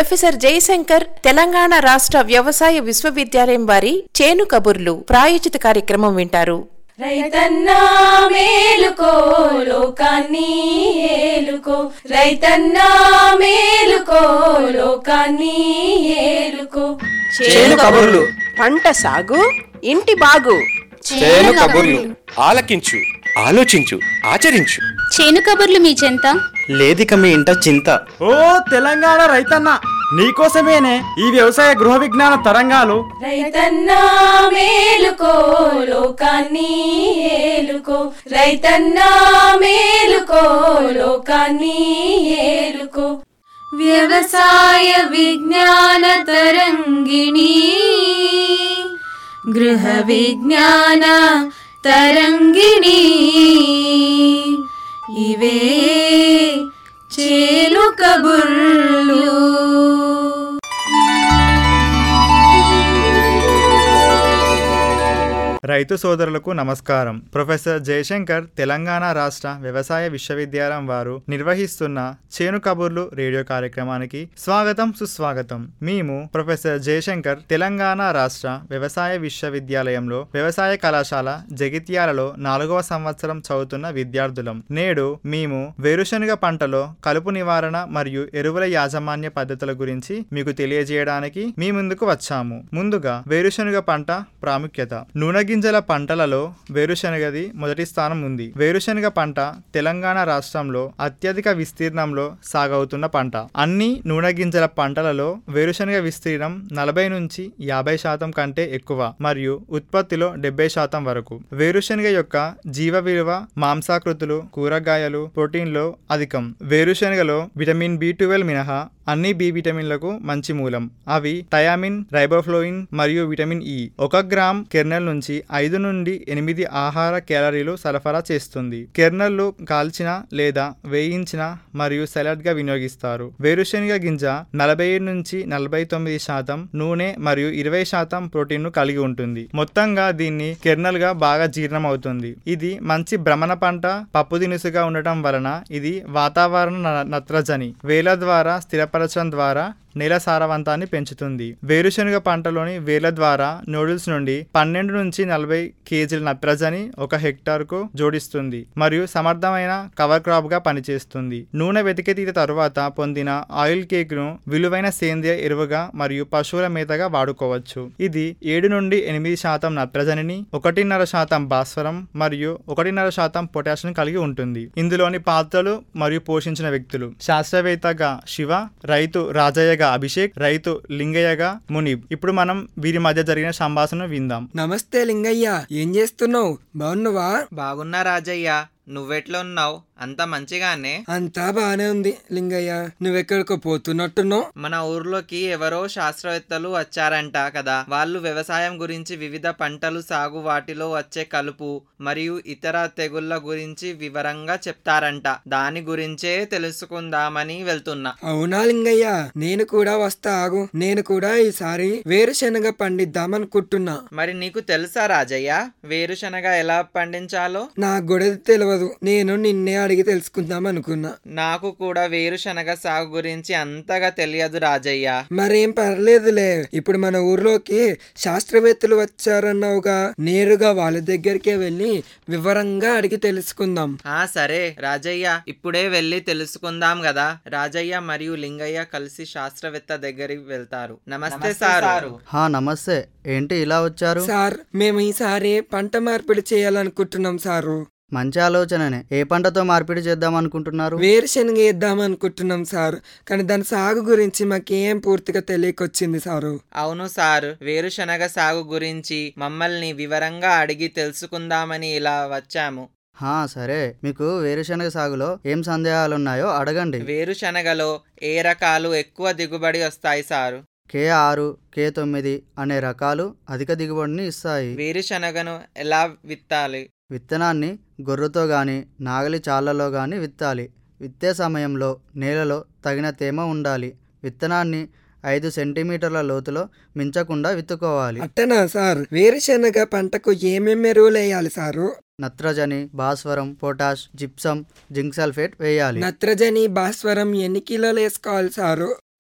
professor Jayashankar Telangana రాష్ట్ర వ్యవసాయ విశ్వవిద్యాలయం వారి చేను కబుర్లు ప్రాయోజిత కార్యక్రమం వింటారు రైతన్నా మేలుకో లోకాన్ని ఏలుకో రైతన్నా మేలుకో లోకాన్ని ఏలుకో చేను కబుర్లు పంట సాగు ఇంటి బాగు చేను కబుర్లు ఆలకించు ఆలోచించు ఆచరించు చేను కబుర్లు మీ చెంత లేదిక మీ ఇంట చింత ఓ తెలంగాణ రైతన్న నీకోసమేనే ఈ వ్యవసాయ గృహ విజ్ఞాన తరంగాలు రైతన్నా మేలుకో లోకాన్ని ఏలుకో రైతన్నా మేలుకో లోకాన్ని ఏలుకో వ్యవసాయ విజ్ఞాన తరంగిణి గృహ విజ్ఞాన తరంగిణి ఇవే చేలు కబుర్లు రైతు సోదరులకు నమస్కారం ప్రొఫెసర్ జయశంకర్ తెలంగాణ రాష్ట్ర వ్యవసాయ విశ్వవిద్యాలయం వారు నిర్వహిస్తున్న చేను కబుర్లు రేడియో కార్యక్రమానికి స్వాగతం సుస్వాగతం మేము ప్రొఫెసర్ జయశంకర్ తెలంగాణ రాష్ట్ర వ్యవసాయ విశ్వవిద్యాలయంలో వ్యవసాయ కళాశాల జగిత్యాలలో నాలుగవ సంవత్సరం చదువుతున్న విద్యార్థులం నేడు మేము వేరుశనగ పంటలో కలుపు నివారణ మరియు ఎరువుల యాజమాన్య పద్ధతుల గురించి మీకు తెలియజేయడానికి మీ ముందుకు వచ్చాము ముందుగా వేరుశనగ పంట ప్రాముఖ్యత నూనె గింజల పంటలలో వేరుశనగది మొదటి స్థానం ఉంది వేరుశనగ పంట తెలంగాణ రాష్ట్రంలో అత్యధిక విస్తీర్ణంలో సాగవుతున్న పంట అన్ని నూనె గింజల పంటలలో వేరుశనగ విస్తీర్ణం నలభై నుంచి యాభై శాతం కంటే ఎక్కువ మరియు ఉత్పత్తిలో డెబ్బై శాతం వరకు వేరుశనగ యొక్క జీవ విలువ మాంసాకృతులు కూరగాయలు ప్రోటీన్లో అధికం వేరుశనగలో విటమిన్ బి ట్వెల్వ్ మినహా అన్ని బి విటమిన్లకు మంచి మూలం అవి థయామిన్ రైబోఫ్లోయిన్ మరియు విటమిన్ ఇ ఒక గ్రామ్ కెర్నల్ నుంచి ఐదు నుండి ఎనిమిది ఆహార క్యాలరీలు సరఫరా చేస్తుంది కెర్నల్లు కాల్చిన లేదా వేయించిన మరియు సలాడ్ గా వినియోగిస్తారు వేరుశనగ గింజ నలభై ఏడు నుంచి నలభై తొమ్మిది శాతం నూనె మరియు ఇరవై శాతం ప్రోటీన్ ను కలిగి ఉంటుంది మొత్తంగా దీన్ని కెర్నల్ గా బాగా జీర్ణం అవుతుంది ఇది మంచి భ్రమణ పంట పప్పు దినుసుగా ఉండటం వలన ఇది వాతావరణ న- నత్రజని వేల ద్వారా స్థిరపరచడం ద్వారా నేల సారవంతాన్ని పెంచుతుంది వేరుశనగ పంటలోని వేల ద్వారా నూడిల్స్ నుండి పన్నెండు నుంచి నలభై కేజీల నత్రజని ఒక హెక్టార్కు జోడిస్తుంది మరియు సమర్థమైన కవర్ క్రాప్ గా పనిచేస్తుంది నూనె వెతికితీత తరువాత పొందిన ఆయిల్ కేక్ ను విలువైన సేంద్రియ ఎరువుగా మరియు పశువుల మేతగా వాడుకోవచ్చు ఇది ఏడు నుండి ఎనిమిది శాతం నత్రజనిని ఒకటిన్నర శాతం భాస్వరం మరియు ఒకటిన్నర శాతం పొటాషియం కలిగి ఉంటుంది ఇందులోని పాత్రలు మరియు పోషించిన వ్యక్తులు శాస్త్రవేత్తగా శివ రైతు రాజయ్యగా అభిషేక్ రైతు లింగయ్యగా మునీబ్ ఇప్పుడు మనం వీరి మధ్య జరిగిన సంభాషణ విందాం నమస్తే లింగయ్య ఏం చేస్తున్నావు బాగున్నావా బాగున్నా రాజయ్య నువ్వెట్లా ఉన్నావు అంత మంచిగానే అంతా బానే ఉంది లింగయ్య నువ్వెక్కడికో పోతున్నట్టున్నావు మన ఊర్లోకి ఎవరో శాస్త్రవేత్తలు వచ్చారంట కదా వాళ్ళు వ్యవసాయం గురించి వివిధ పంటలు సాగు వాటిలో వచ్చే కలుపు మరియు ఇతర తెగుళ్ళ గురించి వివరంగా చెప్తారంట దాని గురించే తెలుసుకుందామని వెళ్తున్నా అవునా లింగయ్య నేను కూడా వస్తా ఆగు నేను కూడా ఈసారి వేరుశనగ పండిద్దామనుకుంటున్నా మరి నీకు తెలుసా రాజయ్య వేరుశనగ ఎలా పండించాలో నాకు కూడా తెలియదు నేను నిన్నే అడిగి తెలుసుకుందాం అనుకున్నా నాకు కూడా వేరుశనగ సాగు గురించి అంతగా తెలియదు రాజయ్య మరేం పర్లేదులే ఇప్పుడు మన ఊర్లోకి శాస్త్రవేత్తలు వచ్చారన్నావుగా నేరుగా వాళ్ళ దగ్గరికే వెళ్ళి వివరంగా అడిగి తెలుసుకుందాం ఆ సరే రాజయ్య ఇప్పుడే వెళ్ళి తెలుసుకుందాం కదా రాజయ్య మరియు లింగయ్య కలిసి శాస్త్రవేత్త దగ్గరికి వెళ్తారు నమస్తే సారు హా నమస్తే ఏంటి ఇలా వచ్చారు సార్ మేము ఈసారి పంట మార్పిడి చేయాలనుకుంటున్నాం సారు మంచి ఆలోచననే ఏ పంటతో మార్పిడి చేద్దాం అనుకుంటున్నారు వేరుశనగ వేద్దాం అనుకుంటున్నాం సార్ కానీ దాని సాగు గురించి మాకేం పూర్తిగా తెలియకొచ్చింది సారు అవును సార్ వేరుశనగ సాగు గురించి మమ్మల్ని వివరంగా అడిగి తెలుసుకుందామని ఇలా వచ్చాము హా సరే మీకు వేరుశనగ సాగులో ఏం సందేహాలున్నాయో అడగండి వేరుశనగలో ఏ రకాలు ఎక్కువ దిగుబడి వస్తాయి సారు కే ఆరు కే తొమ్మిది అనే రకాలు అధిక దిగుబడిని ఇస్తాయి వేరుశనగను ఎలా విత్తాలి విత్తనాన్ని గొర్రుతో గాని నాగలి చాళ్లలో గాని విత్తాలి విత్తే సమయంలో నేలలో తగిన తేమ ఉండాలి విత్తనాన్ని ఐదు సెంటీమీటర్ల లోతులో మించకుండా విత్తుకోవాలి అట్టనా సార్ వేరుశనగ పంటకు ఏమేమి ఎరువులు వేయాలి సారు నత్రజని భాస్వరం పొటాష్ జిప్సం జింక్ సల్ఫేట్ వేయాలి నత్రజని భాస్వరం ఎన్ని కిలోలు వేసుకోవాలి సారు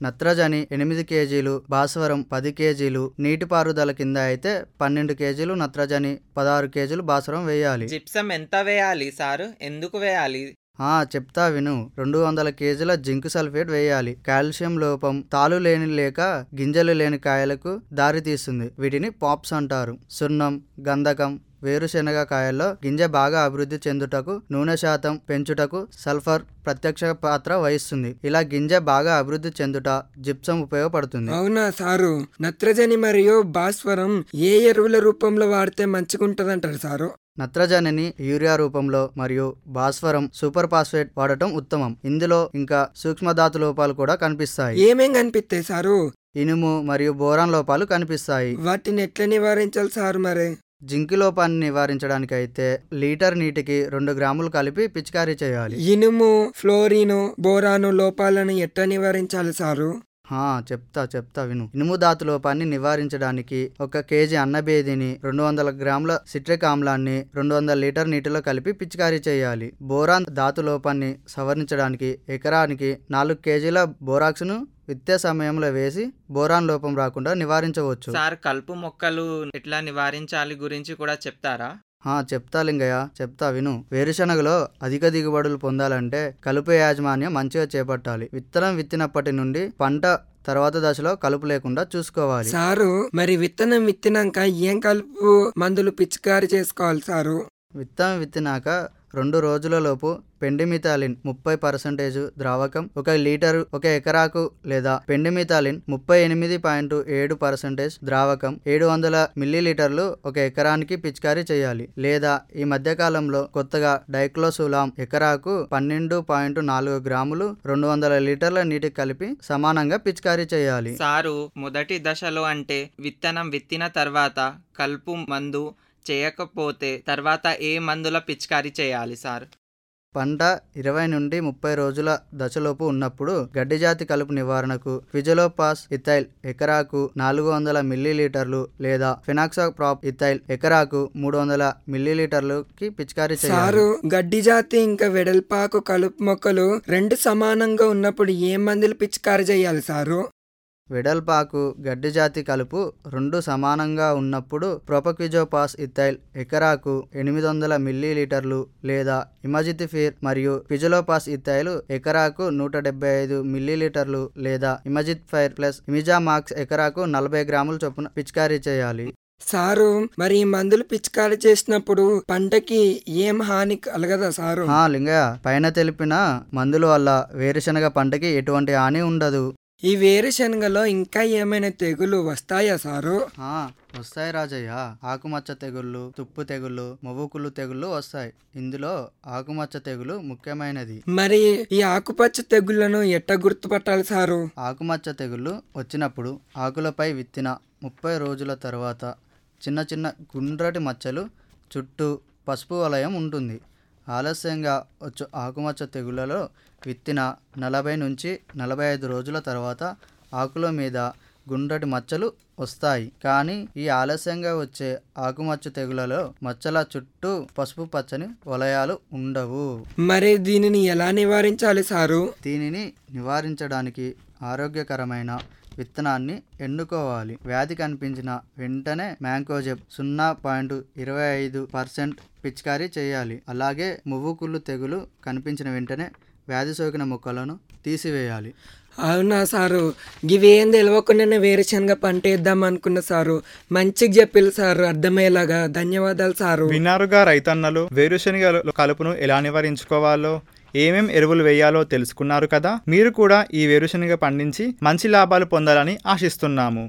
నత్రజని ఎనిమిది కేజీలు భాస్వరం పది కేజీలు నీటిపారుదల కింద అయితే పన్నెండు కేజీలు నత్రజని పదహారు కేజీలు భాస్వరం వేయాలి జిప్సం ఎంత వేయాలి సారు ఎందుకు వేయాలి ఆ చెప్తా విను రెండు వందల కేజీల జింక్ సల్ఫేట్ వేయాలి కాల్షియం లోపం తాలు లేని లేక గింజలు లేని కాయలకు దారితీస్తుంది వీటిని పాప్స్ అంటారు సున్నం గంధకం వేరుశెనగ కాయల్లో గింజ బాగా అభివృద్ధి చెందుటకు నూనె శాతం పెంచుటకు సల్ఫర్ ప్రత్యక్ష పాత్ర వహిస్తుంది ఇలా గింజ బాగా అభివృద్ధి చెందుట జిప్సం ఉపయోగపడుతుంది అవునా సారు నత్రజని మరియు భాస్వరం ఏ ఎరువుల రూపంలో వాడితే మంచిగుంటదంటారు సారు నత్రజనిని యూరియా రూపంలో మరియు భాస్వరం సూపర్ ఫాస్ఫేట్ వాడటం ఉత్తమం ఇందులో ఇంకా సూక్ష్మధాతు లోపాలు కూడా కనిపిస్తాయి ఏమేం కనిపిస్తాయి సారు ఇనుము మరియు బోరాన్ లోపాలు కనిపిస్తాయి వాటిని ఎట్లా నివారించాలి సారు మరి జింక్ లోపాన్ని నివారించడానికి అయితే లీటర్ నీటికి రెండు గ్రాములు కలిపి పిచికారీ చేయాలి ఇనుము ఫ్లోరిను బోరాను లోపాలను ఎట్లా నివారించాలి సారు హా చెప్తా చెప్తా విను ఇనుము ధాతు లోపాన్ని నివారించడానికి ఒక కేజీ అన్నబేదిని రెండు వందల గ్రాముల సిట్రిక్ ఆమ్లాన్ని రెండు వందల లీటర్ నీటిలో కలిపి పిచికారీ చేయాలి బోరాన్ ధాతు లోపాన్ని సవరించడానికి ఎకరానికి నాలుగు కేజీల బోరాక్స్ను విత్తే సమయంలో వేసి బోరాన్ లోపం రాకుండా నివారించవచ్చు సార్ కలుపు మొక్కలు ఎట్లా నివారించాలి గురించి కూడా చెప్తారా ఆ, చెప్తా లింగయ్య చెప్తా విను వేరుశనగలో అధిక దిగుబడులు పొందాలంటే కలుపు యాజమాన్యం మంచిగా చేపట్టాలి విత్తనం విత్తినప్పటి నుండి పంట తర్వాత దశలో కలుపు లేకుండా చూసుకోవాలి సారు మరి విత్తనం విత్తినాక ఏం కలుపు మందులు పిచికారి చేసుకోవాలి సారు విత్తనం విత్తినాక రెండు రోజులలోపు పెండిమిథాలిన్ ముప్పై పర్సెంటేజ్ ద్రావకం ఒక లీటరు ఒక ఎకరాకు లేదా పెండిమిథాలిన్ ముప్పై ఎనిమిది పాయింట్ ఏడు పర్సెంటేజ్ ద్రావకం ఏడు వందల మిల్లీలీటర్లు ఒక ఎకరానికి పిచికారీ చేయాలి లేదా ఈ మధ్యకాలంలో కొత్తగా డైక్లోసులాం ఎకరాకు పన్నెండు పాయింట్ నాలుగు గ్రాములు రెండు వందల లీటర్ల నీటికి కలిపి సమానంగా పిచికారీ చేయాలి సారు మొదటి దశలో అంటే విత్తనం విత్తిన తర్వాత కలుపు మందు చేయకపోతే తర్వాత ఏ మందుల పిచికారీ చేయాలి సార్ పంట ఇరవై నుండి ముప్పై రోజుల దశలోపు ఉన్నప్పుడు గడ్డి జాతి కలుపు నివారణకు ఫిజలోపాస్ ఇథైల్ ఎకరాకు నాలుగు వందల మిల్లీలీటర్లు లేదా ఫినాక్సాప్రాప్ ఇథైల్ ఎకరాకు మూడు వందల మిల్లీలీటర్లకి పిచికారీ చేయాలి సారు గడ్డి జాతి ఇంకా వెడల్పాకు కలుపు మొక్కలు రెండు సమానంగా ఉన్నప్పుడు ఏ మందులు పిచికారి చేయాలి సారు వెడల్పాకు గడ్డి జాతి కలుపు రెండు సమానంగా ఉన్నప్పుడు ప్రొపక్విజోపాస్ ఇథైల్ ఎకరాకు ఎనిమిది వందల మిల్లీలీటర్లు లేదా ఇమజితిఫిర్ మరియు ఫిజలోపాస్ ఇథైల్ ఎకరాకు నూట డెబ్బై ఐదు మిల్లీలీటర్లు లేదా ఇమజిత్ ఫైర్ ప్లస్ ఇమిజామాక్స్ ఎకరాకు నలభై గ్రాముల చొప్పున పిచికారీ చేయాలి సారు మరి ఈ మందులు పిచికారి చేసినప్పుడు పంటకి ఏం హాని కలగదా సారు ఆ లింగయ్య పైన తెలిపిన మందుల వల్ల వేరుశనగ పంటకి ఎటువంటి హాని ఉండదు ఈ వేరుశనగలో ఇంకా ఏమైనా తెగులు వస్తాయా సారు ఆ, వస్తాయి రాజయ్య ఆకుమచ్చ తెగుళ్ళు తుప్పు తెగుళ్ళు మొవ్వుకుళ్ళు తెగుళ్ళు వస్తాయి ఇందులో ఆకుమచ్చ తెగులు ముఖ్యమైనది మరి ఈ ఆకుపచ్చ తెగుళ్లను ఎట్ట గుర్తుపట్టాలి సారు ఆకుమచ్చ తెగుళ్ళు వచ్చినప్పుడు ఆకులపై విత్తిన ముప్పై రోజుల తర్వాత చిన్న చిన్న గుండ్రటి మచ్చలు చుట్టూ పసుపు వలయం ఉంటుంది ఆలస్యంగా వచ్చు ఆకుమచ్చ తెగుళ్ళలో విత్తిన నలభై నుంచి నలభై ఐదు రోజుల తర్వాత ఆకుల మీద గుండ్రటి మచ్చలు వస్తాయి కానీ ఈ ఆలస్యంగా వచ్చే ఆకుమచ్చ తెగులలో మచ్చల చుట్టూ పసుపు పచ్చని వలయాలు ఉండవు మరి దీనిని ఎలా నివారించాలి సారు దీనిని నివారించడానికి ఆరోగ్యకరమైన విత్తనాన్ని ఎన్నుకోవాలి వ్యాధి కనిపించిన వెంటనే మ్యాంకోజెబ్ సున్నా పాయింట్ ఇరవై ఐదు పర్సెంట్ పిచికారీ చేయాలి అలాగే మువ్వు కుళ్ళు తెగులు కనిపించిన వెంటనే వ్యాధి సోకిన మొక్కలను తీసివేయాలి అవునా సారు ఇవేం తెలియకుండానే వేరుశనగ పంట వేద్దాం అనుకున్న సారు మంచిగా చెప్పిల్లు సారు అర్థమయ్యేలాగా ధన్యవాదాలు సారు విన్నారుగా రైతన్నలు వేరుశనగ కలుపును ఎలా నివారించుకోవాలో ఏమేం ఎరువులు వేయాలో తెలుసుకున్నారు కదా మీరు కూడా ఈ వేరుశనగ పండించి మంచి లాభాలు పొందాలని ఆశిస్తున్నాము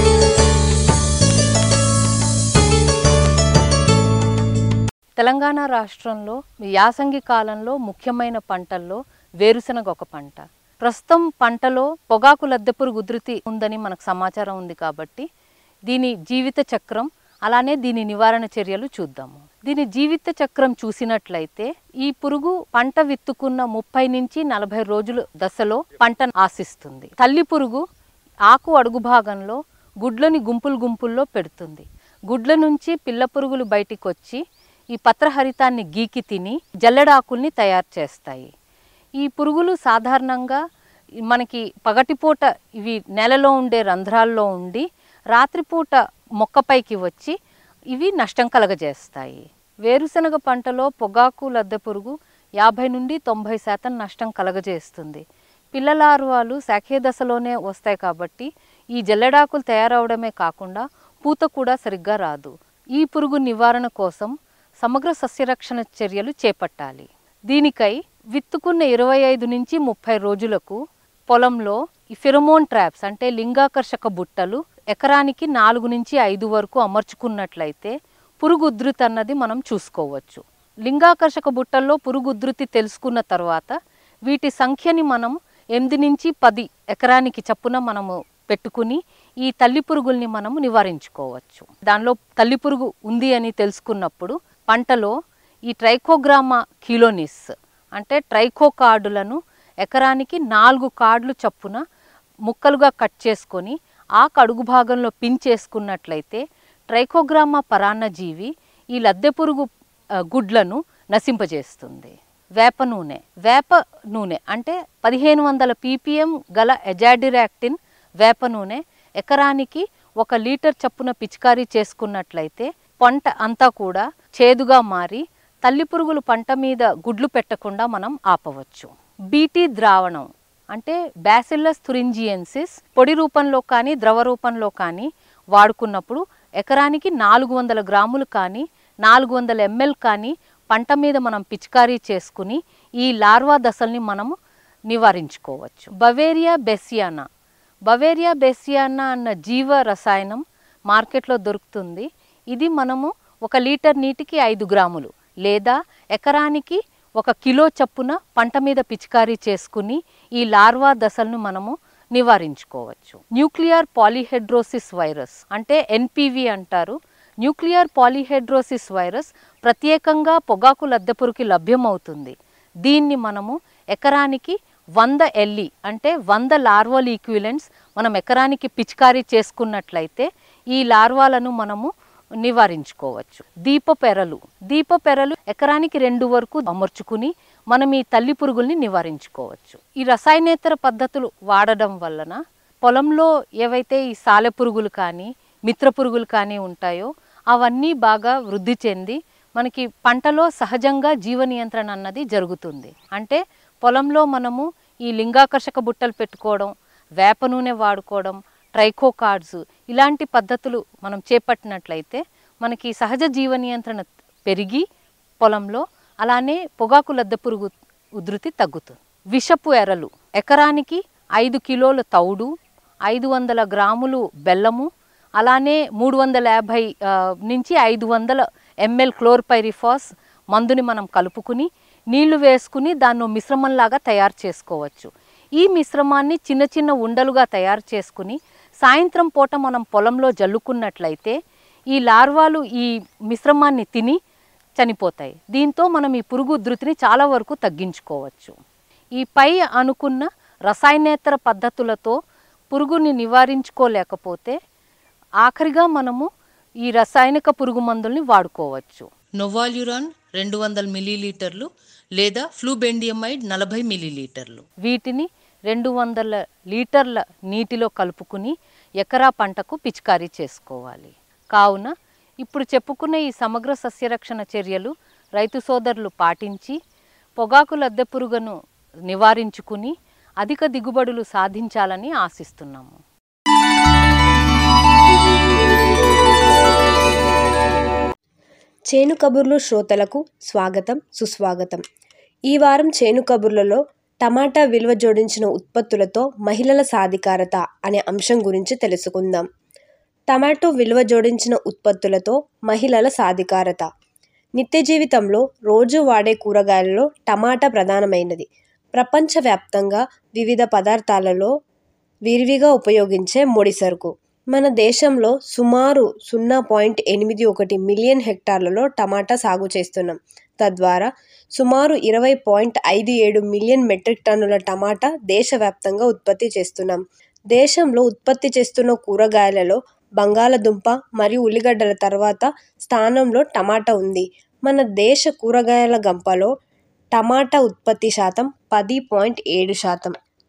తెలంగాణ రాష్ట్రంలో యాసంగి కాలంలో ముఖ్యమైన పంటల్లో వేరుశనగ ఒక పంట ప్రస్తుతం పంటలో పొగాకు లద్దెపురుగు ఉధృతి ఉందని మనకు సమాచారం ఉంది కాబట్టి దీని జీవిత చక్రం అలానే దీని నివారణ చర్యలు చూద్దాము దీని జీవిత చక్రం చూసినట్లయితే ఈ పురుగు పంట విత్తుకున్న ముప్పై నుంచి నలభై రోజుల దశలో పంటను ఆశిస్తుంది తల్లి పురుగు ఆకు అడుగు భాగంలో గుడ్లని గుంపులు గుంపుల్లో పెడుతుంది గుడ్ల నుంచి పిల్ల పురుగులు బయటికి వచ్చి ఈ పత్రహరితాన్ని గీకి తిని జల్లెడాకుల్ని తయారు చేస్తాయి ఈ పురుగులు సాధారణంగా మనకి పగటిపూట ఇవి నెలలో ఉండే రంధ్రాల్లో ఉండి రాత్రిపూట మొక్కపైకి వచ్చి ఇవి నష్టం కలగజేస్తాయి వేరుశనగ పంటలో పొగాకు లద్దె పురుగు యాభై నుండి తొంభై శాతం నష్టం కలగజేస్తుంది పిల్లలార్వాలు శాఖే దశలోనే వస్తాయి కాబట్టి ఈ జల్లెడాకులు తయారవడమే కాకుండా పూత కూడా సరిగ్గా రాదు ఈ పురుగు నివారణ కోసం సమగ్ర సస్యరక్షణ చర్యలు చేపట్టాలి దీనికై విత్తుకున్న ఇరవై ఐదు నుంచి ముప్పై రోజులకు పొలంలో ఈ ఫిరమోన్ ట్రాప్స్ అంటే లింగాకర్షక బుట్టలు ఎకరానికి నాలుగు నుంచి ఐదు వరకు అమర్చుకున్నట్లయితే పురుగు ఉధృతి అన్నది మనం చూసుకోవచ్చు లింగాకర్షక బుట్టల్లో పురుగు ఉధృతి తెలుసుకున్న తర్వాత వీటి సంఖ్యని మనం ఎనిమిది నుంచి పది ఎకరానికి చప్పున మనము పెట్టుకుని ఈ తల్లి పురుగుల్ని మనము నివారించుకోవచ్చు దానిలో తల్లి పురుగు ఉంది అని తెలుసుకున్నప్పుడు పంటలో ఈ ట్రైకోగ్రామా కిలోనిస్ అంటే ట్రైకో కార్డులను ఎకరానికి నాలుగు కార్డులు చప్పున ముక్కలుగా కట్ చేసుకొని ఆ కడుగు భాగంలో పిన్ చేసుకున్నట్లయితే ట్రైకోగ్రామా పరాన్నజీవి ఈ లద్దె పురుగు ఆ, గుడ్లను నశింపజేస్తుంది వేప నూనె వేప నూనె అంటే పదిహేను వందల పీపీఎం గల ఎజాడిరాక్టిన్ వేప నూనె ఎకరానికి ఒక లీటర్ చప్పున పిచికారీ చేసుకున్నట్లయితే పంట అంతా కూడా చేదుగా మారి తల్లి పురుగులు పంట మీద గుడ్లు పెట్టకుండా మనం ఆపవచ్చు బీటీ ద్రావణం అంటే బ్యాసిల్లస్ థురింజియన్సిస్ పొడి రూపంలో కానీ ద్రవ రూపంలో కానీ వాడుకున్నప్పుడు ఎకరానికి నాలుగు వందల గ్రాములు కానీ నాలుగు వందల ఎంఎల్ కానీ పంట మీద మనం పిచికారీ చేసుకుని ఈ లార్వా దశల్ని మనము నివారించుకోవచ్చు బవేరియా బెసియానా బవేరియా బెసియానా అన్న జీవ రసాయనం మార్కెట్లో దొరుకుతుంది ఇది మనము ఒక లీటర్ నీటికి ఐదు గ్రాములు లేదా ఎకరానికి ఒక కిలో చప్పున పంట మీద పిచికారీ చేసుకుని ఈ లార్వా దశలను మనము నివారించుకోవచ్చు న్యూక్లియర్ పాలిహెడ్రోసిస్ వైరస్ అంటే ఎన్పివి అంటారు న్యూక్లియర్ పాలిహెడ్రోసిస్ వైరస్ ప్రత్యేకంగా పొగాకు లద్దెపురుకి లభ్యమవుతుంది దీన్ని మనము ఎకరానికి వంద ఎల్లి అంటే వంద లార్వల్ ఈక్విలెంట్స్ మనం ఎకరానికి పిచికారీ చేసుకున్నట్లయితే ఈ లార్వాలను మనము నివారించుకోవచ్చు దీపపెరలు దీపపెరలు ఎకరానికి రెండు వరకు అమర్చుకుని మనం ఈ తల్లి పురుగుల్ని నివారించుకోవచ్చు ఈ రసాయనేతర పద్ధతులు వాడడం వలన పొలంలో ఏవైతే ఈ సాలె పురుగులు కానీ మిత్ర పురుగులు కానీ ఉంటాయో అవన్నీ బాగా వృద్ధి చెంది మనకి పంటలో సహజంగా జీవ నియంత్రణ అన్నది జరుగుతుంది అంటే పొలంలో మనము ఈ లింగాకర్షక బుట్టలు పెట్టుకోవడం వేప నూనె వాడుకోవడం ట్రైకో కార్డ్స్ ఇలాంటి పద్ధతులు మనం చేపట్టినట్లయితే మనకి సహజ జీవ నియంత్రణ పెరిగి పొలంలో అలానే పొగాకు లద్దె పురుగు ఉధృతి తగ్గుతుంది విషపు ఎరలు ఎకరానికి ఐదు కిలోల తౌడు ఐదు వందల గ్రాములు బెల్లము అలానే మూడు వందల యాభై ఆ, నుంచి ఐదు వందల ఎంఎల్ క్లోర్పైరిఫాస్ మందుని మనం కలుపుకుని నీళ్లు వేసుకుని దాన్ని ఓ మిశ్రమంలాగా తయారు చేసుకోవచ్చు ఈ మిశ్రమాన్ని చిన్న చిన్న ఉండలుగా తయారు చేసుకుని సాయంత్రం పూట మనం పొలంలో జల్లుకున్నట్లయితే ఈ లార్వాలు ఈ మిశ్రమాన్ని తిని చనిపోతాయి దీంతో మనం ఈ పురుగు ఉధృతిని చాలా వరకు తగ్గించుకోవచ్చు ఈ పై అనుకున్న రసాయనేతర పద్ధతులతో పురుగుని నివారించుకోలేకపోతే ఆఖరిగా మనము ఈ రసాయనిక పురుగు మందుల్ని వాడుకోవచ్చు నొవాల్యురాన్ రెండు వందల మిల్లీలీటర్లు లేదా ఫ్లూబెండియమైడ్ నలభై మిల్లీలీటర్లు వీటిని రెండు వందల లీటర్ల నీటిలో కలుపుకుని ఎకరా పంటకు పిచికారీ చేసుకోవాలి కావున ఇప్పుడు చెప్పుకున్న ఈ సమగ్ర సస్యరక్షణ చర్యలు రైతు సోదరులు పాటించి పొగాకు లద్దె పురుగును నివారించుకుని అధిక దిగుబడులు సాధించాలని ఆశిస్తున్నాము చేను కబుర్లు శ్రోతలకు స్వాగతం సుస్వాగతం ఈ వారం చేను కబుర్లలో టమాటా విలువ జోడించిన ఉత్పత్తులతో మహిళల సాధికారత అనే అంశం గురించి తెలుసుకుందాం టమాటో విలువ జోడించిన ఉత్పత్తులతో మహిళల సాధికారత నిత్య జీవితంలో రోజు వాడే కూరగాయలలో టమాటా ప్రధానమైనది ప్రపంచవ్యాప్తంగా వివిధ పదార్థాలలో విరివిగా ఉపయోగించే ముడి సరుకు మన దేశంలో సుమారు సున్నా పాయింట్ ఎనిమిది ఒకటి మిలియన్ హెక్టార్లలో టమాటా సాగు చేస్తున్నాం తద్వారా సుమారు ఇరవై పాయింట్ ఐదు ఏడు మిలియన్ మెట్రిక్ టన్నుల టమాటా దేశవ్యాప్తంగా ఉత్పత్తి చేస్తున్నాం దేశంలో ఉత్పత్తి చేస్తున్న కూరగాయలలో బంగాళదుంప మరియు ఉల్లిగడ్డల తర్వాత స్థానంలో టమాటా ఉంది మన దేశ కూరగాయల గంపలో టమాటా ఉత్పత్తి శాతం పది పాయింట్ ఏడు శాతం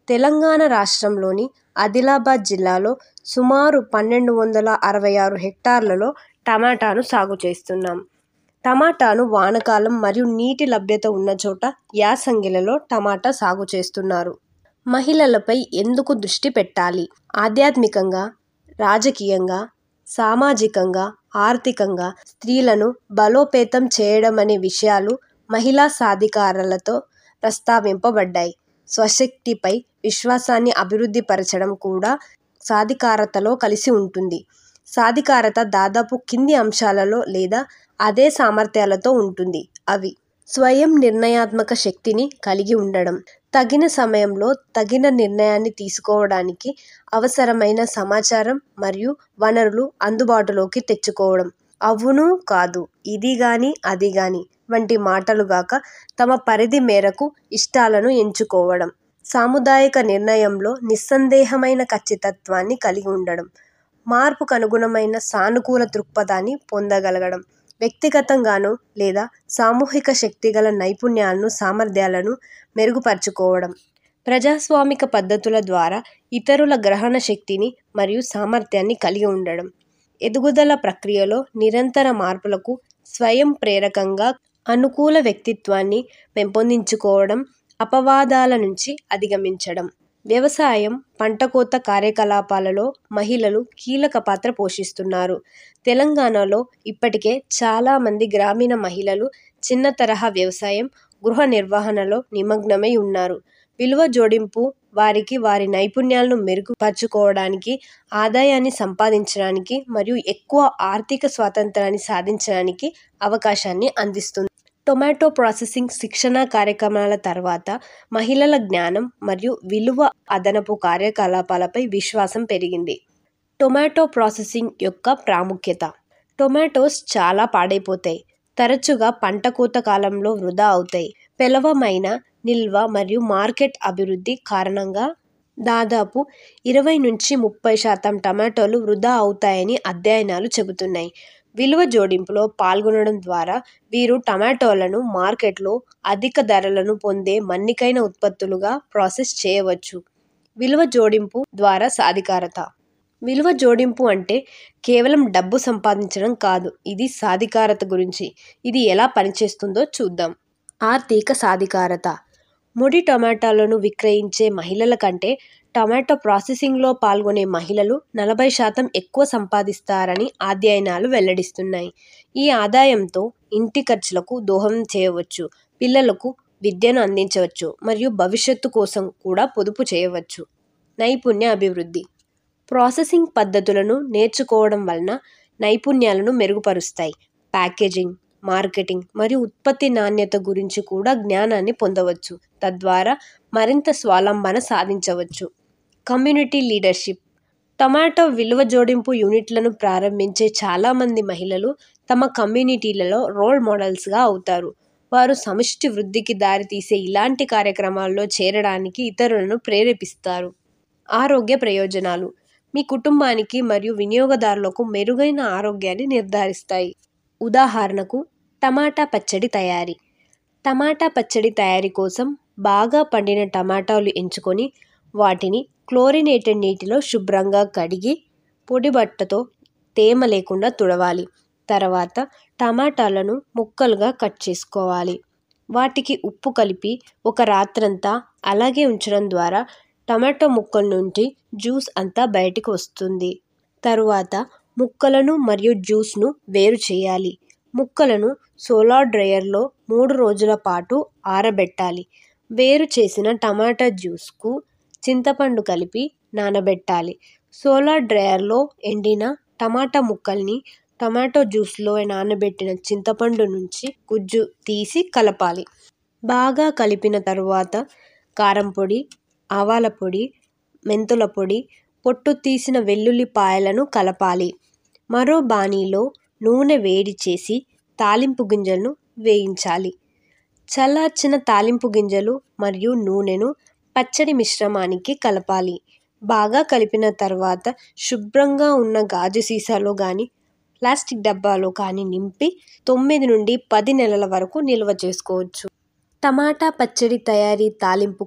తెలంగాణ రాష్ట్రంలోని ఆదిలాబాద్ జిల్లాలో సుమారు పన్నెండు వందల అరవై ఆరు హెక్టార్లలో టమాటాను సాగు చేస్తున్నాం టమాటాను వానకాలం మరియు నీటి లభ్యత ఉన్న చోట యాసంగిలలో టమాటా సాగు చేస్తున్నారు మహిళలపై ఎందుకు దృష్టి పెట్టాలి ఆధ్యాత్మికంగా రాజకీయంగా సామాజికంగా ఆర్థికంగా స్త్రీలను బలోపేతం చేయడం అనే విషయాలు మహిళా సాధికారలతో ప్రస్తావింపబడ్డాయి స్వశక్తిపై విశ్వాసాన్ని అభివృద్ధి పరచడం కూడా సాధికారతలో కలిసి ఉంటుంది సాధికారత దాదాపు కింది అంశాలలో లేదా అదే సామర్థ్యాలతో ఉంటుంది అవి స్వయం నిర్ణయాత్మక శక్తిని కలిగి ఉండడం తగిన సమయంలో తగిన నిర్ణయాన్ని తీసుకోవడానికి అవసరమైన సమాచారం మరియు వనరులు అందుబాటులోకి తెచ్చుకోవడం అవును కాదు ఇది గాని అది గాని వంటి మాటలు గాక తమ పరిధి మేరకు ఇష్టాలను ఎంచుకోవడం సాముదాయిక నిర్ణయంలో నిస్సందేహమైన ఖచ్చితత్వాన్ని కలిగి ఉండడం మార్పుకు అనుగుణమైన సానుకూల దృక్పథాన్ని పొందగలగడం వ్యక్తిగతంగానో లేదా సామూహిక శక్తిగల నైపుణ్యాలను సామర్థ్యాలను మెరుగుపరుచుకోవడం ప్రజాస్వామిక పద్ధతుల ద్వారా ఇతరుల గ్రహణ శక్తిని మరియు సామర్థ్యాన్ని కలిగి ఉండడం ఎదుగుదల ప్రక్రియలో నిరంతర మార్పులకు స్వయం ప్రేరకంగా అనుకూల వ్యక్తిత్వాన్ని పెంపొందించుకోవడం అపవాదాల నుంచి అధిగమించడం వ్యవసాయం పంట కోత కార్యకలాపాలలో మహిళలు కీలక పాత్ర పోషిస్తున్నారు తెలంగాణలో ఇప్పటికే చాలామంది గ్రామీణ మహిళలు చిన్న తరహా వ్యవసాయం గృహ నిర్వహణలో నిమగ్నమై ఉన్నారు విలువ జోడింపు వారికి వారి నైపుణ్యాలను మెరుగుపరుచుకోవడానికి ఆదాయాన్ని సంపాదించడానికి మరియు ఎక్కువ ఆర్థిక స్వాతంత్రాన్ని సాధించడానికి అవకాశాన్ని అందిస్తుంది టొమాటో ప్రాసెసింగ్ శిక్షణ కార్యక్రమాల తర్వాత మహిళల జ్ఞానం మరియు విలువ అదనపు కార్యకలాపాలపై విశ్వాసం పెరిగింది టొమాటో ప్రాసెసింగ్ యొక్క ప్రాముఖ్యత టొమాటోస్ చాలా పాడైపోతాయి తరచుగా పంట కోత కాలంలో వృధా అవుతాయి పేలవమైన నిల్వ మరియు మార్కెట్ అభివృద్ధి కారణంగా దాదాపు ఇరవై నుంచి ముప్పై శాతం టమాటోలు వృధా అవుతాయని అధ్యయనాలు చెబుతున్నాయి విలువ జోడింపులో పాల్గొనడం ద్వారా వీరు టమాటోలను మార్కెట్లో అధిక ధరలను పొందే మన్నికైన ఉత్పత్తులుగా ప్రాసెస్ చేయవచ్చు విలువ జోడింపు ద్వారా సాధికారత విలువ జోడింపు అంటే కేవలం డబ్బు సంపాదించడం కాదు ఇది సాధికారత గురించి ఇది ఎలా పనిచేస్తుందో చూద్దాం ఆర్థిక సాధికారత ముడి టమాటాలను విక్రయించే మహిళల కంటే టమాటో ప్రాసెసింగ్లో పాల్గొనే మహిళలు నలభై శాతం ఎక్కువ సంపాదిస్తారని అధ్యయనాలు వెల్లడిస్తున్నాయి ఈ ఆదాయంతో ఇంటి ఖర్చులకు దోహదం చేయవచ్చు పిల్లలకు విద్యను అందించవచ్చు మరియు భవిష్యత్తు కోసం కూడా పొదుపు చేయవచ్చు నైపుణ్య అభివృద్ధి ప్రాసెసింగ్ పద్ధతులను నేర్చుకోవడం వలన నైపుణ్యాలను మెరుగుపరుస్తాయి ప్యాకేజింగ్ మార్కెటింగ్ మరియు ఉత్పత్తి నాణ్యత గురించి కూడా జ్ఞానాన్ని పొందవచ్చు తద్వారా మరింత స్వాలంబన సాధించవచ్చు కమ్యూనిటీ లీడర్షిప్ టొమాటో విలువ జోడింపు యూనిట్లను ప్రారంభించే చాలామంది మహిళలు తమ కమ్యూనిటీలలో రోల్ మోడల్స్గా అవుతారు వారు సమిష్టి వృద్ధికి దారితీసే ఇలాంటి కార్యక్రమాల్లో చేరడానికి ఇతరులను ప్రేరేపిస్తారు ఆరోగ్య ప్రయోజనాలు మీ కుటుంబానికి మరియు వినియోగదారులకు మెరుగైన ఆరోగ్యాన్ని నిర్ధారిస్తాయి ఉదాహరణకు టమాటా పచ్చడి తయారీ టమాటా పచ్చడి తయారీ కోసం బాగా పండిన టమాటాలు ఎంచుకొని వాటిని క్లోరినేటెడ్ నీటిలో శుభ్రంగా కడిగి పొడి బట్టతో తేమ లేకుండా తుడవాలి తర్వాత టమాటాలను ముక్కలుగా కట్ చేసుకోవాలి వాటికి ఉప్పు కలిపి ఒక రాత్రంతా అలాగే ఉంచడం ద్వారా టమాటో ముక్కల నుండి జ్యూస్ అంతా బయటికి వస్తుంది తరువాత ముక్కలను మరియు జ్యూస్ను వేరు చేయాలి ముక్కలను సోలార్ డ్రయర్లో మూడు రోజుల పాటు ఆరబెట్టాలి వేరు చేసిన టమాటా జ్యూస్కు చింతపండు కలిపి నానబెట్టాలి సోలార్ డ్రయర్లో ఎండిన టమాటా ముక్కల్ని టమాటో జ్యూస్లో నానబెట్టిన చింతపండు నుంచి గుజ్జు తీసి కలపాలి బాగా కలిపిన తరువాత కారం పొడి ఆవాల పొడి మెంతుల పొడి పొట్టు తీసిన వెల్లుల్లిపాయలను కలపాలి మరో బాణీలో నూనె వేడి చేసి తాలింపు గింజలను వేయించాలి చల్లార్చిన తాలింపు గింజలు మరియు నూనెను పచ్చడి మిశ్రమానికి కలపాలి బాగా కలిపిన తర్వాత శుభ్రంగా ఉన్న గాజు సీసాలో కానీ ప్లాస్టిక్ డబ్బాలో కానీ నింపి తొమ్మిది నుండి పది నెలల వరకు నిల్వ చేసుకోవచ్చు టమాటా పచ్చడి తయారీ తాలింపుకు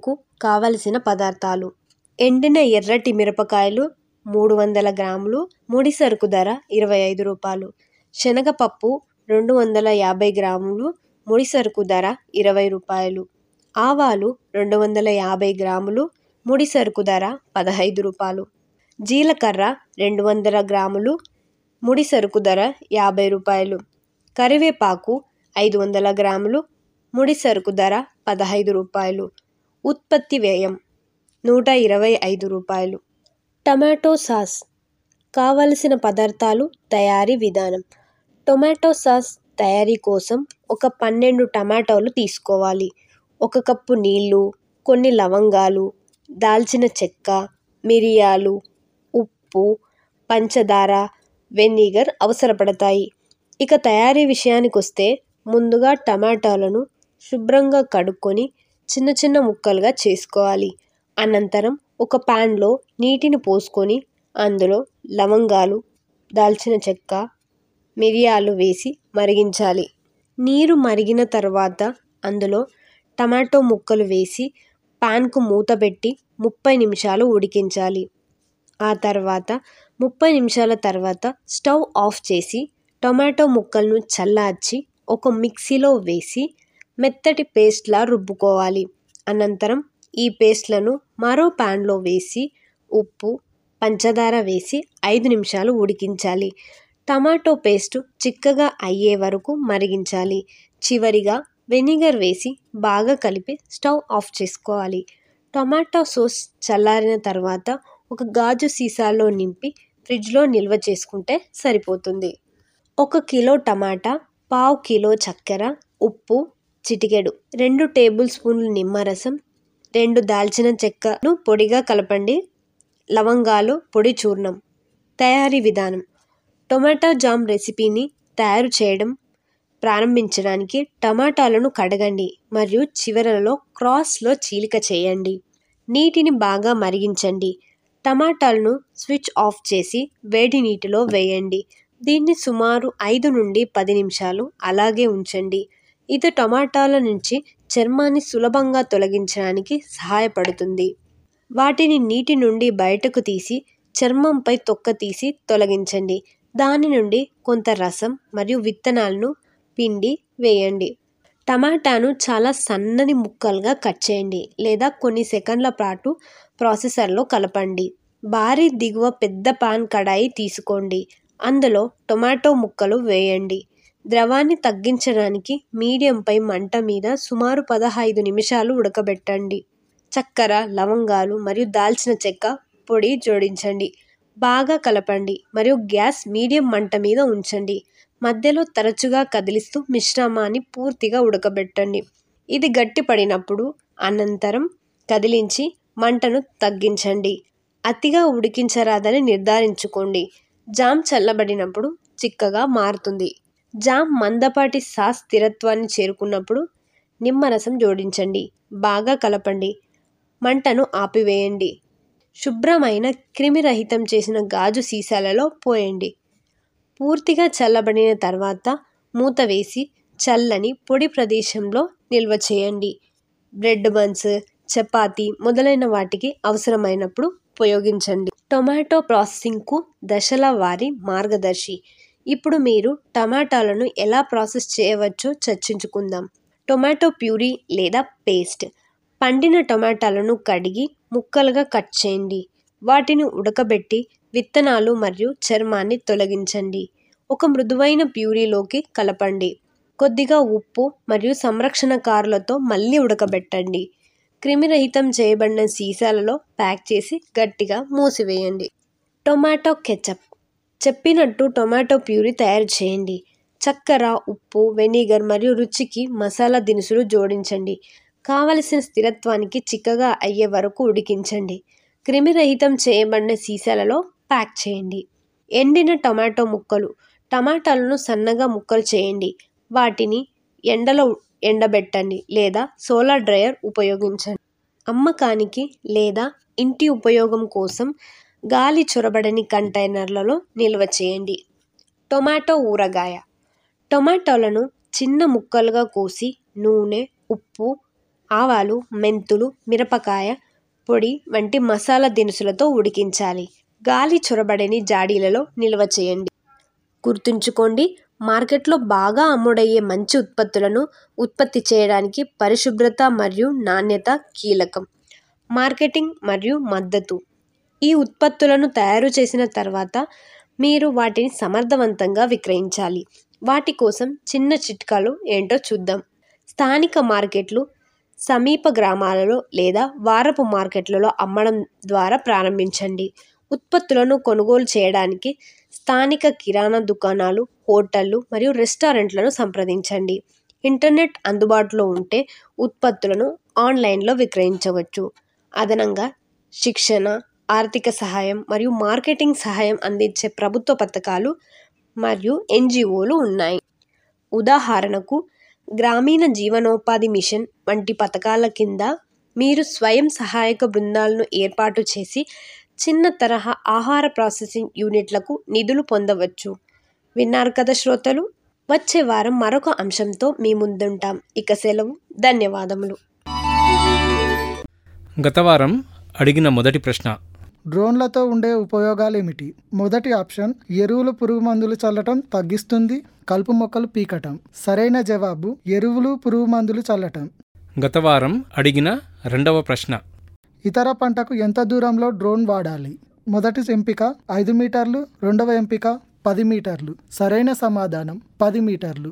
కావలసిన పదార్థాలు ఎండిన ఎర్రటి మిరపకాయలు మూడు వందల గ్రాములు ముడి సరుకు ధర ఇరవై ఐదు రూపాయలు శనగపప్పు రెండు వందల యాభై గ్రాములు ముడి సరుకు ధర ఇరవై రూపాయలు ఆవాలు రెండు వందల యాభై గ్రాములు ముడి సరుకు ధర పదహైదు రూపాయలు జీలకర్ర రెండు వందల గ్రాములు ముడి సరుకు ధర యాభై రూపాయలు కరివేపాకు ఐదు వందల గ్రాములు ముడి సరుకు ధర పదహైదు రూపాయలు ఉత్పత్తి వ్యయం నూట ఇరవై ఐదు రూపాయలు టమాటో సాస్ కావలసిన పదార్థాలు తయారీ విధానం టొమాటో సాస్ తయారీ కోసం ఒక పన్నెండు టమాటోలు తీసుకోవాలి ఒక కప్పు నీళ్ళు కొన్ని లవంగాలు దాల్చిన చెక్క మిరియాలు ఉప్పు పంచదార వెనిగర్ అవసరపడతాయి ఇక తయారీ విషయానికి వస్తే ముందుగా టమాటాలను శుభ్రంగా కడుక్కొని చిన్న చిన్న ముక్కలుగా చేసుకోవాలి అనంతరం ఒక ప్యాన్లో నీటిని పోసుకొని అందులో లవంగాలు దాల్చిన చెక్క మిరియాలు వేసి మరిగించాలి నీరు మరిగిన తర్వాత అందులో టమాటో ముక్కలు వేసి పాన్కు మూత పెట్టి ముప్పై నిమిషాలు ఉడికించాలి ఆ తర్వాత ముప్పై నిమిషాల తర్వాత స్టవ్ ఆఫ్ చేసి టొమాటో ముక్కలను చల్లార్చి ఒక మిక్సీలో వేసి మెత్తటి పేస్ట్లా రుబ్బుకోవాలి అనంతరం ఈ పేస్ట్లను మరో ప్యాన్లో వేసి ఉప్పు పంచదార వేసి ఐదు నిమిషాలు ఉడికించాలి టమాటో పేస్ట్ చిక్కగా అయ్యే వరకు మరిగించాలి చివరిగా వెనిగర్ వేసి బాగా కలిపి స్టవ్ ఆఫ్ చేసుకోవాలి టమాటో సాస్ చల్లారిన తర్వాత ఒక గాజు సీసాలో నింపి ఫ్రిడ్జ్లో నిల్వ చేసుకుంటే సరిపోతుంది ఒక కిలో టమాటా పావు కిలో చక్కెర ఉప్పు చిటికెడు రెండు టేబుల్ స్పూన్లు నిమ్మరసం రెండు దాల్చిన చెక్కను పొడిగా కలపండి లవంగాలు పొడి చూర్ణం తయారీ విధానం టొమాటో జామ్ రెసిపీని తయారు చేయడం ప్రారంభించడానికి టమాటాలను కడగండి మరియు చివరలో క్రాస్లో చీలిక చేయండి నీటిని బాగా మరిగించండి టమాటాలను స్విచ్ ఆఫ్ చేసి వేడి నీటిలో వేయండి దీన్ని సుమారు ఐదు నుండి పది నిమిషాలు అలాగే ఉంచండి ఇది టమాటాల నుంచి చర్మాన్ని సులభంగా తొలగించడానికి సహాయపడుతుంది వాటిని నీటి నుండి బయటకు తీసి చర్మంపై తొక్క తీసి తొలగించండి దాని నుండి కొంత రసం మరియు విత్తనాలను పిండి వేయండి టమాటాను చాలా సన్నని ముక్కలుగా కట్ చేయండి లేదా కొన్ని సెకండ్ల పాటు ప్రాసెసర్లో కలపండి భారీ దిగువ పెద్ద పాన్ కడాయి తీసుకోండి అందులో టొమాటో ముక్కలు వేయండి ద్రవాన్ని తగ్గించడానికి మీడియంపై మంట మీద సుమారు పదహైదు నిమిషాలు ఉడకబెట్టండి చక్కెర లవంగాలు మరియు దాల్చిన చెక్క పొడి జోడించండి బాగా కలపండి మరియు గ్యాస్ మీడియం మంట మీద ఉంచండి మధ్యలో తరచుగా కదిలిస్తూ మిశ్రమాన్ని పూర్తిగా ఉడకబెట్టండి ఇది గట్టిపడినప్పుడు అనంతరం కదిలించి మంటను తగ్గించండి అతిగా ఉడికించరాదని నిర్ధారించుకోండి జామ్ చల్లబడినప్పుడు చిక్కగా మారుతుంది జామ్ మందపాటి సాస్ స్థిరత్వాన్ని చేరుకున్నప్పుడు నిమ్మరసం జోడించండి బాగా కలపండి మంటను ఆపివేయండి శుభ్రమైన క్రిమిరహితం చేసిన గాజు సీసాలలో పోయండి పూర్తిగా చల్లబడిన తర్వాత మూత వేసి చల్లని పొడి ప్రదేశంలో నిల్వ చేయండి బ్రెడ్ బన్స్ చపాతీ మొదలైన వాటికి అవసరమైనప్పుడు ఉపయోగించండి టొమాటో ప్రాసెసింగ్కు దశల వారి మార్గదర్శి ఇప్పుడు మీరు టమాటాలను ఎలా ప్రాసెస్ చేయవచ్చో చర్చించుకుందాం టొమాటో ప్యూరీ లేదా పేస్ట్ పండిన టొమాటాలను కడిగి ముక్కలుగా కట్ చేయండి వాటిని ఉడకబెట్టి విత్తనాలు మరియు చర్మాన్ని తొలగించండి ఒక మృదువైన ప్యూరీలోకి కలపండి కొద్దిగా ఉప్పు మరియు సంరక్షణకారులతో మళ్ళీ ఉడకబెట్టండి క్రిమిరహితం చేయబడిన సీసాలలో ప్యాక్ చేసి గట్టిగా మూసివేయండి టొమాటో కెచప్ చెప్పినట్టు టొమాటో ప్యూరీ తయారు చేయండి చక్కెర ఉప్పు వెనిగర్ మరియు రుచికి మసాలా దినుసులు జోడించండి కావలసిన స్థిరత్వానికి చిక్కగా అయ్యే వరకు ఉడికించండి క్రిమిరహితం చేయబడిన సీసాలలో ప్యాక్ చేయండి ఎండిన టమాటో ముక్కలు టమాటాలను సన్నగా ముక్కలు చేయండి వాటిని ఎండలో ఎండబెట్టండి లేదా సోలార్ డ్రయర్ ఉపయోగించండి అమ్మకానికి లేదా ఇంటి ఉపయోగం కోసం గాలి చొరబడని కంటైనర్లలో నిల్వ చేయండి టొమాటో ఊరగాయ టొమాటోలను చిన్న ముక్కలుగా కోసి నూనె ఉప్పు ఆవాలు మెంతులు మిరపకాయ పొడి వంటి మసాలా దినుసులతో ఉడికించాలి గాలి చొరబడని జాడీలలో నిల్వ చేయండి గుర్తుంచుకోండి మార్కెట్లో బాగా అమ్ముడయ్యే మంచి ఉత్పత్తులను ఉత్పత్తి చేయడానికి పరిశుభ్రత మరియు నాణ్యత కీలకం మార్కెటింగ్ మరియు మద్దతు ఈ ఉత్పత్తులను తయారు చేసిన తర్వాత మీరు వాటిని సమర్థవంతంగా విక్రయించాలి వాటి కోసం చిన్న చిట్కాలు ఏంటో చూద్దాం స్థానిక మార్కెట్లు సమీప గ్రామాలలో లేదా వారపు మార్కెట్లలో అమ్మడం ద్వారా ప్రారంభించండి ఉత్పత్తులను కొనుగోలు చేయడానికి స్థానిక కిరాణా దుకాణాలు హోటళ్ళు మరియు రెస్టారెంట్లను సంప్రదించండి ఇంటర్నెట్ అందుబాటులో ఉంటే ఉత్పత్తులను ఆన్లైన్లో విక్రయించవచ్చు అదనంగా శిక్షణ ఆర్థిక సహాయం మరియు మార్కెటింగ్ సహాయం అందించే ప్రభుత్వ పథకాలు మరియు ఎన్జిఓలు ఉన్నాయి ఉదాహరణకు గ్రామీణ జీవనోపాధి మిషన్ వంటి పథకాల కింద మీరు స్వయం సహాయక బృందాలను ఏర్పాటు చేసి చిన్న తరహా ఆహార ప్రాసెసింగ్ యూనిట్లకు నిధులు పొందవచ్చు విన్నారు కదా శ్రోతలు వచ్చే వారం మరొక అంశంతో మీ ముందుంటాం ఇక సెలవు ధన్యవాదములు గత వారం అడిగిన మొదటి ప్రశ్న డ్రోన్లతో ఉండే ఉపయోగాలు ఏమిటి మొదటి ఆప్షన్ ఎరువులు పురుగు మందులు చల్లటం తగ్గిస్తుంది కలుపు మొక్కలు పీకటం సరైన జవాబు ఎరువులు పురుగు మందులు చల్లటం గత వారం అడిగిన రెండవ ప్రశ్న ఇతర పంటకు ఎంత దూరంలో డ్రోన్ వాడాలి మొదటి ఎంపిక ఐదు మీటర్లు రెండవ ఎంపిక పది మీటర్లు సరైన సమాధానం పది మీటర్లు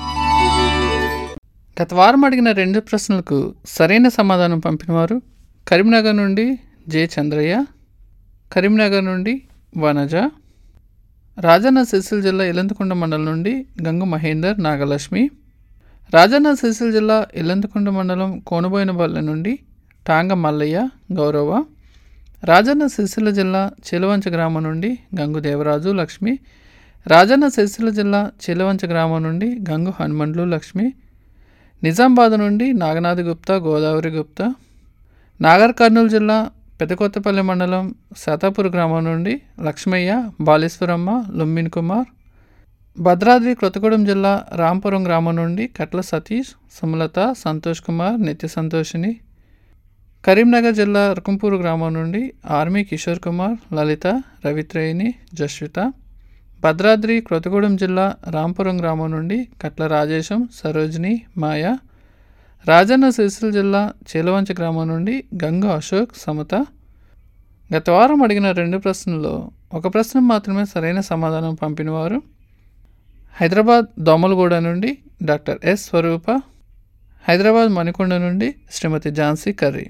గత వారం అడిగిన రెండు ప్రశ్నలకు సరైన సమాధానం పంపినవారు కరీంనగర్ నుండి జె చంద్రయ్య కరీంనగర్ నుండి వనజ రాజన్న సిరిసిల్ల జిల్లా ఇలంతకొండ మండలం నుండి గంగు మహేందర్ నాగలక్ష్మి రాజన్న సిరిసిల్ల జిల్లా ఇలంతకొండ మండలం కోనబోయినపల్లె నుండి టాంగ మల్లయ్య గౌరవ రాజన్న సిరిసిల్ల జిల్లా చిలవంచ గ్రామం నుండి గంగు దేవరాజు లక్ష్మి రాజన్న సిరిసిల్ల జిల్లా చిలవంచ గ్రామం నుండి గంగు హనుమండ్లు లక్ష్మి నిజామాబాద్ నుండి నాగనాథ్ గుప్తా గోదావరి గుప్తా నాగర్ కర్నూలు జిల్లా పెదకొత్తపల్లి మండలం శాతాపూర్ గ్రామం నుండి లక్ష్మయ్య బాలేశ్వరమ్మ లుంబిన్ కుమార్ భద్రాద్రి కొత్తగూడెం జిల్లా రాంపురం గ్రామం నుండి కట్ల సతీష్ సుమలత సంతోష్ కుమార్ నిత్య సంతోషిని కరీంనగర్ జిల్లా రుకుంపూరు గ్రామం నుండి ఆర్మీ కిషోర్ కుమార్ లలిత రవిత్రేయిని జస్విత భద్రాద్రి కొత్తగూడెం జిల్లా రాంపురం గ్రామం నుండి కట్ల రాజేశం సరోజిని మాయ రాజన్న సిరిసిల్ల జిల్లా చేలవంచ గ్రామం నుండి గంగు అశోక్ సమత గత వారం అడిగిన రెండు ప్రశ్నల్లో ఒక ప్రశ్న మాత్రమే సరైన సమాధానం పంపినవారు హైదరాబాద్ దోమలగూడ నుండి డాక్టర్ ఎస్ స్వరూప హైదరాబాద్ మణికొండ నుండి శ్రీమతి ఝాన్సీ కర్రీ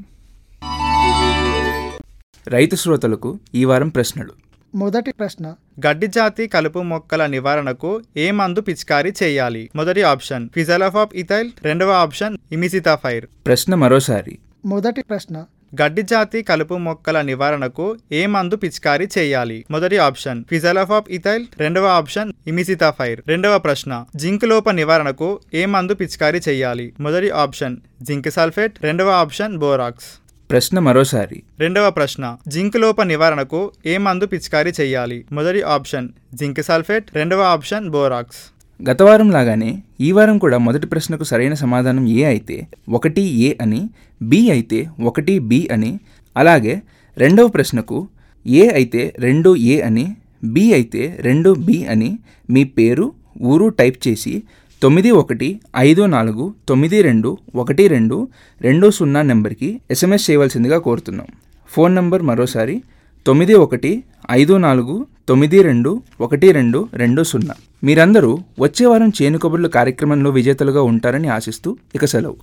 రైతు శ్రోతలకు ఈ వారం ప్రశ్నలు మొదటి ప్రశ్న గడ్డి జాతి కలుపు మొక్కల నివారణకు ఏ మందు పిచికారీ చేయాలి మొదటి ఆప్షన్ ఫిజలాఫాప్ ఇథైల్ రెండవ ఆప్షన్ ఇమిసితాఫైర్ ప్రశ్న మరోసారి మొదటి ప్రశ్న గడ్డి జాతి కలుపు మొక్కల నివారణకు ఏ మందు పిచికారీ చేయాలి మొదటి ఆప్షన్ ఫిజలాఫాప్ ఇథైల్ రెండవ ఆప్షన్ ఇమిసితాఫైర్ రెండవ ప్రశ్న జింక్ లోప నివారణకు ఏ మందు పిచికారీ చేయాలి మొదటి ఆప్షన్ జింక్ సల్ఫేట్ రెండవ ఆప్షన్ బోరాక్స్ ప్రశ్న మరోసారి రెండవ ప్రశ్న జింక్ లోప నివారణకు ఏ మందు పిచికారీ చేయాలి మొదటి ఆప్షన్ జింక్ సల్ఫేట్ రెండవ ఆప్షన్ బోరాక్స్ గత వారం లాగానే ఈ వారం కూడా మొదటి ప్రశ్నకు సరైన సమాధానం ఏ అయితే ఒకటి ఏ అని బి అయితే ఒకటి బి అని అలాగే రెండవ ప్రశ్నకు ఏ అయితే రెండు ఏ అని బి అయితే రెండు బి అని మీ పేరు ఊరు టైప్ చేసి తొమ్మిది ఒకటి ఐదు నాలుగు తొమ్మిది రెండు ఒకటి రెండు రెండు సున్నా నెంబర్కి ఎస్ఎంఎస్ చేయవలసిందిగా కోరుతున్నాం ఫోన్ నంబర్ మరోసారి తొమ్మిది ఒకటి ఐదు నాలుగు తొమ్మిది రెండు ఒకటి రెండు రెండు సున్నా మీరందరూ వచ్చే వారం చేను కబుర్లు కార్యక్రమంలో విజేతలుగా ఉంటారని ఆశిస్తూ ఇక సెలవు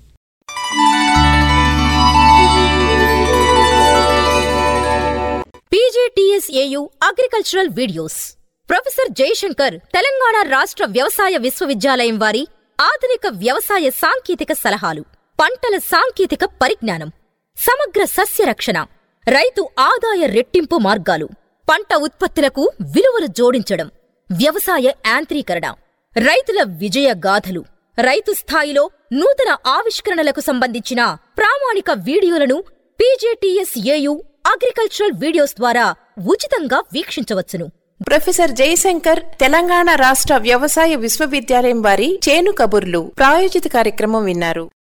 PJTSAU agricultural videos professor Jayashankar Telangana రాష్ట్ర వ్యవసాయ విశ్వవిద్యాలయం వారి ఆధునిక వ్యవసాయ సాంకేతిక సలహాలు పంటల సాంకేతిక పరిజ్ఞానం సమగ్ర సస్య రక్షణ రైతు ఆదాయ రెట్టింపు మార్గాలు పంట ఉత్పత్తులకు విలువలు జోడించడం వ్యవసాయ యాంత్రీకరణ రైతుల విజయ గాథలు రైతు స్థాయిలో నూతన ఆవిష్కరణలకు సంబంధించిన ప్రామాణిక వీడియోలను పీజేటీఎస్ఏయు అగ్రికల్చరల్ వీడియోస్ ద్వారా ఉచితంగా వీక్షించవచ్చును ప్రొఫెసర్ జయశంకర్ తెలంగాణ రాష్ట్ర వ్యవసాయ విశ్వవిద్యాలయం వారి చేను కబుర్లు ప్రాయోజిత కార్యక్రమం విన్నారు